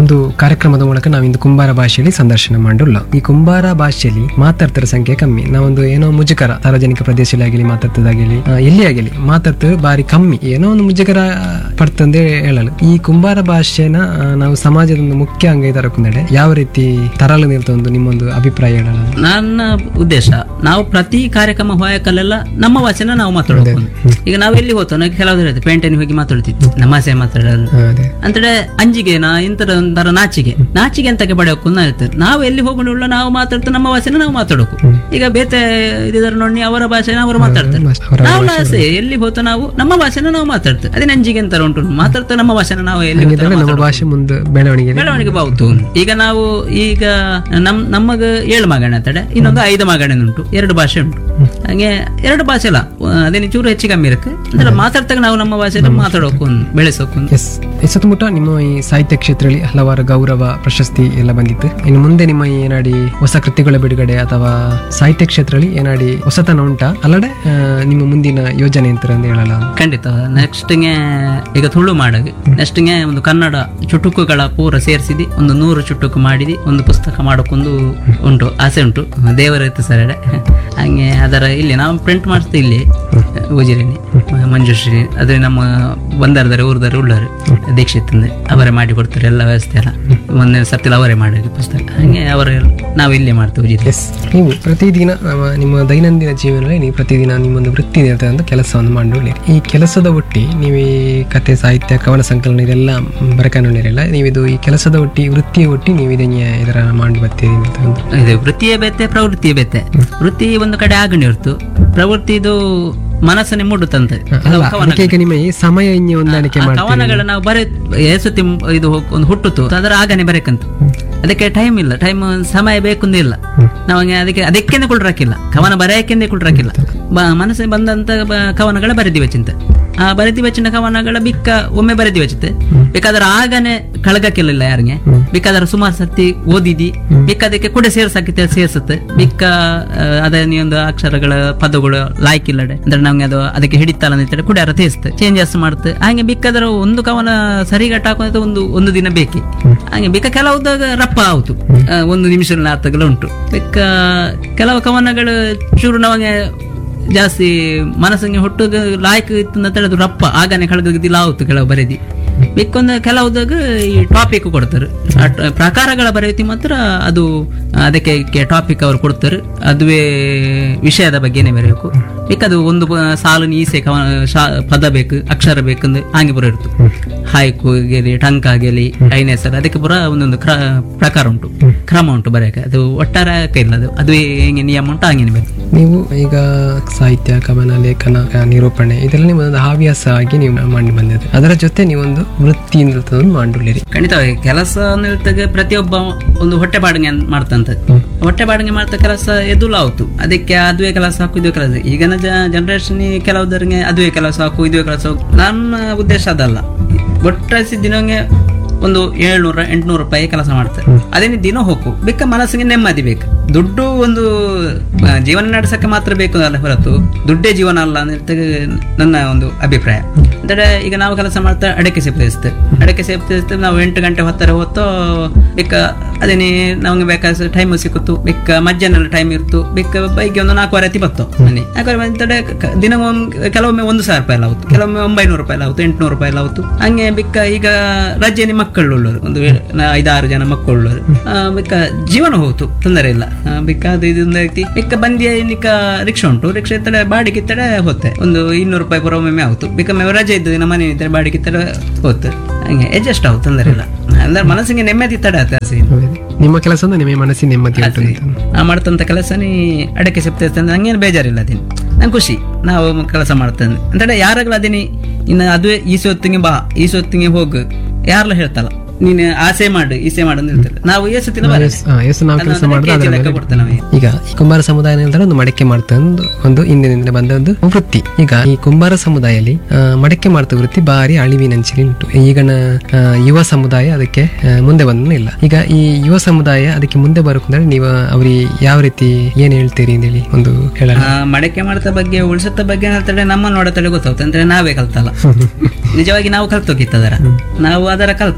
ಒಂದು ಕಾರ್ಯಕ್ರಮದ ಮೂಲಕ ನಾವಿಂದು ಕುಂಬಾರ ಭಾಷೆಯಲ್ಲಿ ಸಂದರ್ಶನ ಮಾಡುಲ್ಲ ಈ ಕುಂಬಾರ ಭಾಷೆಯಲ್ಲಿ ಮಾತಾಡ್ತರ ಸಂಖ್ಯೆ ಕಮ್ಮಿ ನಾವೊಂದು ಏನೋ ಮುಜುಗರ ಸಾರ್ವಜನಿಕ ಪ್ರದೇಶದಲ್ಲಿ ಆಗಲಿ ಮಾತಾಡ್ತದಾಗಲಿ ಆ, ಎಲ್ಲಿ ಆಗಲಿ ಮಾತಾಡ್ತ ಬಾರಿ ಕಮ್ಮಿ ಏನೋ ಒಂದು ಮುಜುಗರ ಪಡ್ತಂದೆ ಹೇಳಲು ಈ ಕುಂಬಾರ ಭಾಷೆನ ಆ, ನಾವು ಸಮಾಜದ ಒಂದು ಮುಖ್ಯ ಅಂಗ ತರಕುಂದಡೆ ಯಾವ ರೀತಿ ತರಲು ನಿಲ್ತ ಒಂದು ನಿಮ್ಮೊಂದು ಅಭಿಪ್ರಾಯ ಹೇಳಲ್ಲ ನನ್ನ ಉದ್ದೇಶ ನಾವು ಪ್ರತಿ ಕಾರ್ಯಕ್ರಮ ಹೋಯಕಲ್ಲೆಲ್ಲ ನಮ್ಮ ಭಾಷೆನ ನಾವು ಮಾತಾಡೋದು ಈಗ ನಾವು ಎಲ್ಲಿ ಹೋಗ್ತೋ ನಾವು ಕೆಲವರು ಹೇಳ್ತೇವೆ ಪೇಂಟೆನ್ ಹೋಗಿ ಮಾತಾಡ್ತಿತ್ತು ನಮ್ಮ ಭಾಷೆ ಮಾತಾಡೋದು ಹಾ, ಅದೇ ಅಂತೇಳಿ ಅಂಜಿಗೆನಾ ಇಂತರ ಒಂಥರ ನಾಚಿಗೆ ನಾಚಿಗೆ ಅಂತಕ್ಕೆ ಪಡೆಯೋಕು ಹೇಳ್ತಾರೆ ನಾವು ಎಲ್ಲಿ ಹೋಗೋಣ ನಾವು ಮಾತಾಡ್ತಾ ನಮ್ಮ ಭಾಷೆನ ನಾವು ಮಾತಾಡೋಕು ಈಗ ಬೇತೆ ಇದಾರೆ ನೋಡಿ ಅವರ ಭಾಷೆನ ಅವರು ಮಾತಾಡ್ತಾರೆ ಅವರ ನಾವು ಅಷ್ಟೇ ಎಲ್ಲಿ ಹೋಗ್ತಾ ನಾವು ನಮ್ಮ ಭಾಷೆನ ನಾವು ಮಾತಾಡ್ತೇವೆ ಅದೇ ನಂಜಿಗೆ ಅಂತಾರೆ ಉಂಟು ಮಾತಾಡ್ತಾ ನಮ್ಮ ಭಾಷೆನ ನಾವು ಎಲ್ಲಿ ಹೋಗ್ತಾ ಹಂಗಿದ್ರೆ ನಮ್ಮ ಭಾಷೆ ಮುಂದೆ ಬೆಳವಣಿಗೆ ಬೆಳವಣಿಗೆ ಬಾವುತು ಈಗ ನಾವು ಈಗ ನಮ್ ನಮಗ ಏಳು ಮಗಣ ಅಂತಡೆ ಇನ್ನೊಂದು ಐದು ಮಗಣ ಉಂಟು ಎರಡು ಭಾಷೆ ಉಂಟು ಹಂಗೆ ಎರಡು ಭಾಷೆ ಅಲ್ಲ ಅದೇನು ಚೂರು ಹೆಚ್ಚು ಕಮ್ಮಿ ಇರಕ್ಕೆ ಅಂದ್ರೆ ಮಾತಾಡ್ತಾಗ ನಾವು ನಮ್ಮ ಭಾಷೆ ಬೆಳೆಸೋಕು ಬೆಳೆಸೋಕು ಎಸ್ ಈ ಸುತ್ತಮುತ್ತ ನಿಮ್ಮ ಈ ಸಾಹಿತ್ಯ ಕ್ಷೇತ್ರದಲ್ಲಿ ಹಲವಾರು ಗೌರವ ಪ್ರಶಸ್ತಿ ಎಲ್ಲ ಬಂದಿತ್ತು ಇನ್ನು ಮುಂದೆ ನಿಮ್ಮ ಈ ಏನಾಡಿ ಹೊಸ ಕೃತಿಗಳ ಬಿಡುಗಡೆ ಅಥವಾ ಸಾಹಿತ್ಯ ಕ್ಷೇತ್ರದಲ್ಲಿ ಏನಾಡಿ ಹೊಸತನ ಉಂಟಾ ಅಲ್ಲದೆ ಆ, ನಿಮ್ಮ ಮುಂದಿನ ಯೋಜನೆ ಅಂತ ಅಂತ ಹೇಳಲ್ಲ ಖಂಡಿತ ನೆಕ್ಸ್ಟ್ಗೆ ಈಗ ತುಳು ಮಾಡಗೆ ನೆಕ್ಸ್ಟ್ಗೆ ಒಂದು ಕನ್ನಡ ಚುಟುಕುಗಳ ಪೂರ ಸೇರಿಸಿದಿ ಒಂದು ನೂರು ಚುಟುಕು ಮಾಡಿದಿ ಒಂದು ಪುಸ್ತಕ ಮಾಡೋಕ್ಕೊಂದು ಉಂಟು ಆಸೆ ಉಂಟು ದೇವರ ಇತ್ತು ಸರ್ ಹಂಗೆ ಅದರ ಇಲ್ಲಿ ನಾವು ಪ್ರಿಂಟ್ ಮಾಡಿಸ್ತೀವಿ ಇಲ್ಲಿ ಉಜಿರಿನಿ ಮಂಜುಶ್ರೀ ಅದೇ ನಮ್ಮ ಬಂದರ್ದಾರೆ ಊರ್ದಾರೆ ಉಳ್ಳಾರೆ ದೀಕ್ಷಿತ್ ಅಂದ್ರೆ ಅವರೇ ಮಾಡಿ ಕೊಡ್ತಾರೆ ಎಲ್ಲ ವ್ಯವಸ್ಥೆ ಎಲ್ಲ ಮೊನ್ನೆ ಸರ್ತಿಲ್ಲ ಅವರೇ ಮಾಡಿದ್ರು ಪುಸ್ತಕ ಹಂಗೆ ಅವರೇ ನಾವು ಇಲ್ಲೇ ಮಾಡ್ತೇವೆ ಉಜಿರಿ ಎಸ್ ನೀವು ಪ್ರತಿದಿನ ಆ, ನಿಮ್ಮ ದೈನಂದಿನ ಜೀವನದಲ್ಲಿ ನೀವು ಪ್ರತಿದಿನ ನಿಮ್ಮೊಂದು ವೃತ್ತಿ ಒಂದು ಕೆಲಸವನ್ನು ಮಾಡಿ ಈ ಕೆಲಸದ ಒಟ್ಟಿ ನೀವು ಈ ಕತೆ ಸಾಹಿತ್ಯ ಕವನ ಸಂಕಲನ ಇದೆಲ್ಲ ಬರಕನೊಂಡಿರಲ್ಲ ನೀವಿದು ಈ ಕೆಲಸದ ಒಟ್ಟಿ ವೃತ್ತಿಯ ಒಟ್ಟಿ ನೀವು ಇದನ್ನ ಇದರ ಮಾಡಿ ಬರ್ತೀರಿ ಅಂತ ಒಂದು ಇದು ವೃತ್ತಿಯೇ ಬೇತೆ ಪ್ರವೃತ್ತಿಯೇ ಬೇತೆ ವೃತ್ತಿ ಒಂದು ಕಡೆ ಆಗಣಿ ಹೊರ್ತು ಪ್ರವೃತ್ತಿ ಇದು ಮನಸ್ಸನ್ನೇ ಮೂಡುತ್ತಂತೆ ಅಲ್ಲ ಅದಕ್ಕೆ ಈಗ ನಿಮ್ಮ ಈ ಸಮಯ ಇನ್ನಿ ಹೊಂದಾಣಿಕೆ ಆ ಮಾಡಿ ಕವನಗಳ ನಾವು ಬರೆ ಏಸುತ್ತಿ ಇದು ಹೋಗ್- ಒಂದು ಹುಟ್ಟುತ್ತು ಅದರ ಆಗನೆ ಬರೆಕಂತ ಅದಕ್ಕೆ ಟೈಮ್ ಇಲ್ಲ ಟೈಮ್ ಸಮಯ ಬೇಕಂದ ಇಲ್ಲ ನಮಗೆ ಅದಕ್ಕೆ ಅದಕ್ಕೆಂದೇ ಕುಳ್ರಾಕಿಲ್ಲ ಕವನ ಬರೆಯಕ್ಕೆಂದೇ ಕುಳ್ರಾಕಿಲ್ಲ ಬ- ಮನಸ್ಸಿಗೆ ಬಂದಂತ ಬ- ಕವನಗಳ ಬರೆದಿವೆ ಚಿಂತೆ ಆ ಬರೆದಿವೆ ಚಿನ್ನ ಕವನಗಳ ಬಿಕ್ಕ ಒಮ್ಮೆ ಬರೆದಿವೆ ಚಿಂತೆ ಬೇಕಾದ್ರೆ ಆಗನೆ ಕಳಗಕ್ಕಿಲ್ಲ ಯಾರಿಗೆ ಬೇಕಾದ್ರೆ ಸುಮಾರು ಸತಿ ಓದಿದಿ ಬಿಕ್ಕ ಅದಕ್ಕೆ ಕೂಡ ಸೇರ್ಸಕ್ಕೆ ಸೇರ್ಸುತ್ತೆ ಬಿಕ್ಕ ಆ, ಅದೇ ಒಂದು ಅಕ್ಷರಗಳ ಪದಗಳು ಲಾಯ್ಕಿಲ್ಲಡೆ ಅಂದ್ರೆ ನಮ್ಗೆ ಅದು ಅದಕ್ಕೆ ಹಿಡಿತಲ್ಲ ಅಂತ ಕೂಡ ಯಾರ ತೇಸ್ತೆ ಚೇಂಜಸ್ ಮಾಡುತ್ತೆ ಹಾಗೆ ಬಿಕ್ಕದ್ರ ಒಂದು ಕವನ ಸರಿಗಟ್ಟ ಹಾಕೋದು ಒಂದು ಒಂದು ದಿನ ಬೇಕಿ ಹಾಗೆ ಬಿಕ್ಕ ಕೆಲವುದಾಗ ರಪ್ಪ ಆಯ್ತು ಒಂದು ನಿಮಿಷ ಅರ್ಥಗಳು ಉಂಟು ಬಿಕ್ಕ ಕೆಲವು ಕವನಗಳು ಚೂರು ನಮಗೆ ಜಾಸ್ತಿ ಮನಸ್ಸಿಗೆ ಹುಟ್ಟು ಲಾಯ್ಕ್ ಇತ್ತು ಅಂತ ಹೇಳಿದ್ರು ರಪ್ಪ ಆಗನೆ ಕಳೆದಿಲ್ಲ ಆಯ್ತು ಕೆಲವು ಬರೆದಿ ಬೇಕೊಂದು ಕೆಲವುದಾಗ ಈ ಟಾಪಿಕ್ ಕೊಡ್ತಾರೆ ಆ ಟ- ಪ್ರಕಾರಗಳ ಬರೆಯುತ್ತಿ ಮಾತ್ರ ಅದು ಅದಕ್ಕೆ ಟಾಪಿಕ್ ಅವ್ರು ಕೊಡ್ತಾರೆ ಅದುವೇ ವಿಷಯದ ಬಗ್ಗೆನೇ ಬರೆಯಬೇಕು ಬೇಕದು ಒಂದು ಪ- ಸಾಲು ಈಸೆ ಕವನ ಶಾ- ಪದ ಬೇಕು ಅಕ್ಷರ ಬೇಕಂದ್ರೆ ಹಾಗೆ ಬರೋ ಇರ್ತು ಹಾಯ್ಕು ಗೆಲಿ ಟಂಕ ಗೆಲಿ ಐನೆಸರ್ ಅದಕ್ಕೆ ಪುರ ಒಂದೊಂದು ಕ್ರ ಪ್ರಕಾರ ಉಂಟು ಕ್ರಮ ಉಂಟು ಬರೆಯಕ್ಕೆ ಅದು ಒಟ್ಟಾರೆ ಇಲ್ಲ ಅದು ಅದುವೇ ಹೆಂಗೆ ನಿಯಮ ಉಂಟು ಹಂಗೇನೆ ಬೇಕು ನೀವು ಈಗ ಸಾಹಿತ್ಯ ಕವನ ಲೇಖನ ಆ, ನಿರೂಪಣೆ ಇದೆಲ್ಲ ನಿಮ್ಮ ಒಂದು ಹವ್ಯಾಸ ಆಗಿ ನೀವು ಮಾಡಿ ಬಂದಿದೆ ಅದರ ಜೊತೆ ನೀವೊಂದು ವೃತ್ತಿ ಮಾಡಿರಿ ಖಂಡಿತವಾಗಿ ಕೆಲಸ ಅನ್ನಿರ್ತಗೆ ಪ್ರತಿಯೊಬ್ಬ ಒಂದು ಹೊಟ್ಟೆ ಬಾಡಿಗೆ ಮಾಡ್ತಂತ ಹೊಟ್ಟೆ ಬಾಡಿಗೆ ಮಾಡ್ತಾ ಕೆಲಸ ಎದುಲು ಆಯ್ತು ಅದಕ್ಕೆ ಅದುವೇ ಕೆಲಸ ಹಾಕು ಇದುವೇ ಕೆಲಸ ಈಗಿನ ಜನರೇಷನ್ ಕೆಲವುದರಿಗೆ ಅದುವೇ ಕೆಲಸ ಹಾಕು ಇದುವೇ ಕೆಲಸ ಹಾಕು ನನ್ನ ಉದ್ದೇಶ ಅದಲ್ಲ ಒಟ್ಟಾಸಿ ದಿನಂಗೆ ಒಂದು ಏಳ್ನೂರ ಎಂಟ್ನೂರು ರೂಪಾಯಿ ಕೆಲಸ ಮಾಡ್ತಾರೆ ಅದೇನು ದಿನ ಹೋಗು ಬೇಕ ಮನಸ್ಸಿಗೆ ನೆಮ್ಮದಿ ಬೇಕು ದುಡ್ಡು ಒಂದು ಆ, ಜೀವನ ನಡೆಸಕ್ಕೆ ಮಾತ್ರ ಬೇಕು ಅಲ್ಲ ಹೊರತು ದುಡ್ಡೇ ಜೀವನ ಅಲ್ಲ ಅಂತ ನನ್ನ ಒಂದು ಅಭಿಪ್ರಾಯ ಅಂದ್ರೆ ಈಗ ನಾವು ಕೆಲಸ ಮಾಡ್ತಾ ಅಡಕೆ ಸೇಪಿಸ್ತೇವೆ ಅಡಕೆ ಸೇಪಿಸ್ತೇವೆ ನಾವು ಎಂಟು ಗಂಟೆ ಹೊತ್ತರ ಹೊತ್ತು ಬೇಕ ಅದೇನೇ ನಮಗೆ ಬೇಕಾದ ಟೈಮ್ ಸಿಕ್ಕಿತ್ತು ಬೇಕ ಮಧ್ಯಾಹ್ನ ಟೈಮ್ ಇರ್ತು ಬೇಕ ಬೈಗೆ ಒಂದು ನಾಲ್ಕುವರೆ ಅತಿ ಬತ್ತು ಮನೆ ನಾಲ್ಕುವರೆ ಬಂತಡೆ ಕ- ದಿನ ಒಮ್ಮೆ- ಕೆಲವೊಮ್ಮೆ ಒಂದು ಸಾವಿರ ರೂಪಾಯಿ ಎಲ್ಲ ಆಗುತ್ತೆ ಕೆಲವೊಮ್ಮೆ ಒಂಬೈನೂರು ರೂಪಾಯಿ ಎಲ್ಲ ಆಗುತ್ತೆ ಎಂಟುನೂರು ರೂಪಾಯಿ ಎಲ್ಲ ಆಗುತ್ತೆ ಹಂಗೆ ಬಿಕ್ಕ ಈಗ ರಜೆಯಲ್ಲಿ ಮಕ್ಕಳು ಉಳ್ಳವರು ಒಂದು ವೇಳೆ ನಾ- ಐದಾರು ಜನ ಮಕ್ಕಳು ಉಳ್ಳವರು ಆ, ಬಿಕ್ಕ ಜೀವನ ಹೋಯ್ತು ತೊಂದರೆ ಇಲ್ಲ ಆ, ಬಿಕ್ಕ ಅದು ಇದೊಂದು ಐತಿ ಬಿಕ್ಕ ಬಂದಿ ನಿಕ್ಕ ರಿಕ್ಷಾ ಉಂಟು ರಿಕ್ಷಾ ಇತ್ತಡೆ ಬಾಡಿಗೆ ಇತ್ತಡೆ ಹೋತೆ ಒಂದು ಇನ್ನೂರು ರೂಪಾಯಿ ಬರೋ ಒಮ್ಮೆ ಆಯ್ತು ಬಿಕ್ಕ ಮೇ ರಜೆ ಇದ್ದು ದಿನ ಮನೆ ಇದ್ದರೆ ಬಾಡಿಗೆ ಇತ್ತಡೆ ಹೋತು ಹಂಗೆ ಅಡ್ಜಸ್ಟ್ ಆಗುತ್ತೆ ತೊಂದರೆ ಇಲ್ಲ ಅಂದ್ರೆ ಮನಸ್ಸಿಗೆ ನೆಮ್ಮದಿ ತಡೆ ಆಗುತ್ತೆ ಹಸಿ ನಿಮ್ಮ ಕೆಲಸ ಅಂದ್ರೆ ನಿಮ್ಮ ಮನಸ್ಸಿನ ನೆಮ್ಮದಿ ಉಂಟು ಅಂತ ನಾ ಮಾಡ್ತಂತ ಕೆಲಸನೇ ಅಡಕೆ ಸಿಗ್ತೈತೆ ಅಂದ್ರೆ ನಂಗೇನು ಬೇಜಾರಿಲ್ಲ ಅದೇನು ನಂಗೆ ಖುಷಿ ನಾವು ಕೆಲಸ ಮಾಡ್ತೇನೆ ಅಂದ್ರೆ ಯಾರಾಗಲ ಅದೇನಿ ಇನ್ನು ಅದುವೇ ಈ ಸೊತ್ತಿಗೆ ಬಾ ಈ ಸೊತ್ತಿಗೆ ಹೋಗು ಯಾರಲ್ಲ ಹೇಳ್ತಲ್ಲ ನೀನು ಆಸೆ ಮಾಡು ಈಸೆ ಮಾಡು ಅಂತ ಹೇಳ್ತಾರೆ ನಾವು ಈ ಸೊತ್ತಿನ ಬರ ಹಾ, ಎಷ್ಟು ನಾವು ಕೆಲಸ ಮಾಡಿದ್ರೆ ಅದರ ಲೆಕ್ಕ ಮೇಲೆ ಕೊಡ್ತೇವೆ ನಾವು ಈಗ ಈ ಕುಂಬಾರ ಸಮುದಾಯ ಅಂದ್ರೆ ಒಂದು ಮಡಕೆ ಮಾಡ್ತಾ ಒಂದು ಒಂದು ಹಿಂದಿನಿಂದ ಬಂದ ಒಂದು ವೃತ್ತಿ ಈಗ ಈ ಕುಂಬಾರ ಸಮುದಾಯದಲ್ಲಿ ಆ, ಮಡಕೆ ಮಾಡ್ತಾ ವೃತ್ತಿ ಬಾರಿ ಅಳಿವಿನಂಚಿನಲ್ಲಿ ಉಂಟು ಈಗಿನ ಆ, ಯುವ ಸಮುದಾಯ ಅದಕ್ಕೆ ಆ, ಮುಂದೆ ಬಂದೂ ಇಲ್ಲ ಈಗ ಈ ಯುವ ಸಮುದಾಯ ಅದಕ್ಕೆ ಮುಂದೆ ಬರಕಂದ್ರೆ ನೀವು ಅವ್ರಿಗೆ ಯಾವ ರೀತಿ ಏನ್ ಹೇಳ್ತೀರಿ ಅಂತೇಳಿ ಒಂದು ಹೇಳಲ್ಲ ಆ, ಮಡಕೆ ಮಾಡ್ತಾ ಬಗ್ಗೆ ಉಳಿಸತ್ತ ಬಗ್ಗೆ ಹೇಳ್ತಾರೆ ನಮ್ಮ ನೋಡತಡೆ ಗೊತ್ತಾಗುತ್ತೆ ಅಂದ್ರೆ ನಾವೇ ಕಲ್ತಲ್ಲ ನಿಜವಾಗಿ ನಾವು ಕಲ್ತೋಗಿತ್ತದರ ನಾವು ಅದರ ಕಲ್ತಲ್ಲ ನಾವು ಹಂಗೆ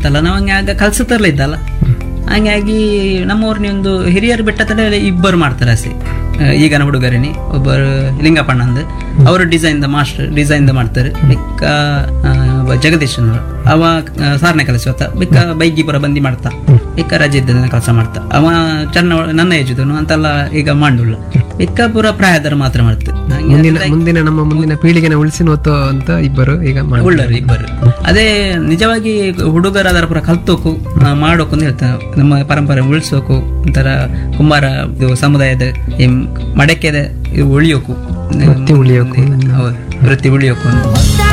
ಹಂಗೆ ಆಗ ಕಲ್ಸತ್ತರ್ಲ ಇದ್ದಲ್ಲ ಹಂಗಾಗಿ ನಮ್ಮೂರಿನ ಒಂದು ಹಿರಿಯರು ಬಿಟ್ಟ ತಡೆ ಇಬ್ಬರು ಮಾಡ್ತಾರೆ ಅಷ್ಟೇ ಆ, ಈಗಿನ ಹುಡುಗರೇನಿ ಒಬ್ಬರು ಲಿಂಗಪ್ಪಣ್ಣ ಅಂದ್ ಅವರು ಡಿಸೈನ್ ದ ಮಾಸ್ಟರ್ ಡಿಸೈನ್ ದ ಮಾಡ್ತಾರೆ ಬಿಕ್ಕ ಆ, ಒಬ್ಬ ಜಗದೀಶ್ ಅನ್ನೋರು. ಅವ ಆ, ಸಾರನೇ ಕಲಿಸಿ ಹೋತ ಬಿಕ್ಕ ಬೈಗಿ ಪುರ ಬಂದಿ ಮಾಡ್ತಾ ಬಿಕ್ಕ ರಜೆ ಇದ್ದ ಕೆಲಸ ಮಾಡ್ತಾ ಅವ ಚೆನ್ನ ನನ್ನ ಏಜುದನು ಅಂತೆಲ್ಲ ಈಗ ಮಾಡುಲ್ಲ ಬಿಕ್ಕ ಪುರ ಪ್ರಾಯದರ ಮಾತ್ರ ಮಾಡ್ತಾರೆ ಹಂಗೆ ಮುಂದಿನ ಮುಂದಿನ ನಮ್ಮ ಮುಂದಿನ ಪೀಳಿಗೆನ ಉಳಿಸಿ ನೋತೋ ಅಂತ ಇಬ್ಬರು ಈಗ ಮಾಡ್ತಾರೆ. ಉಳ್ಳರು ಇಬ್ಬರು ಅದೇ ನಿಜವಾಗಿ ಹುಡುಗರ ಅದರ ಪುರ ಕಲ್ತೋಕು ಆ, ಮಾಡೋಕು ಅಂತ ಹೇಳ್ತಾರೆ ನಮ್ಮ ಪರಂಪರೆ ಉಳಿಸೋಕು ಒಂಥರ ಕುಂಬಾರ ಇದು ಸಮುದಾಯದ ಈ ಮಡಕೆದ ಇವು ಉಳಿಯೋಕು ವೃತ್ತಿ ಉಳಿಯೋಕು. ಹೌದು ವೃತ್ತಿ ಉಳಿಯೋಕು ಅಂತ ಮುತ್ತ